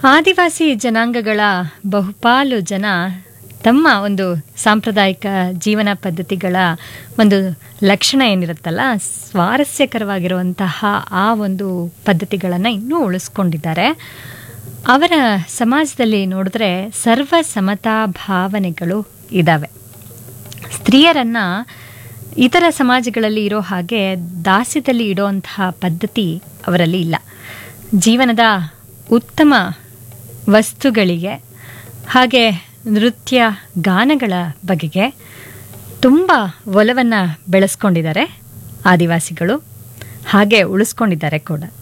ಆದಿವಾಸಿ ಜನಾಂಗಗಳ ಬಹುಪಾಲು ಜನ ತಮ್ಮ ಒಂದು ಸಾಂಪ್ರದಾಯಿಕ ಜೀವನ ಪದ್ಧತಿಗಳ ಒಂದು ಲಕ್ಷಣ ಏನಿರುತ್ತಲ್ಲ ಸ್ವಾರಸ್ಯಕರವಾಗಿರುವಂತಹ ಆ ಒಂದು ಪದ್ಧತಿಗಳನ್ನು ಇನ್ನೂ ಉಳಿಸ್ಕೊಂಡಿದ್ದಾರೆ ಅವರ ಸಮಾಜದಲ್ಲಿ ನೋಡಿದ್ರೆ ಸರ್ವ ಸಮತಾ ಭಾವನೆಗಳು ಇದ್ದಾವೆ ಸ್ತ್ರೀಯರನ್ನು ಇತರ ಸಮಾಜಗಳಲ್ಲಿ ಇರೋ ಹಾಗೆ ದಾಸ್ಯದಲ್ಲಿ ಇಡುವಂತಹ ಪದ್ಧತಿ ಅವರಲ್ಲಿ ಇಲ್ಲ ಜೀವನದ ಉತ್ತಮ ವಸ್ತುಗಳಿಗೆ ಹಾಗೆ ನೃತ್ಯ ಗಾನಗಳ ಬಗೆಗೆ ತುಂಬ ಒಲವನ್ನು ಬೆಳೆಸ್ಕೊಂಡಿದ್ದಾರೆ ಆದಿವಾಸಿಗಳು ಹಾಗೆ ಉಳಿಸ್ಕೊಂಡಿದ್ದಾರೆ ಕೂಡ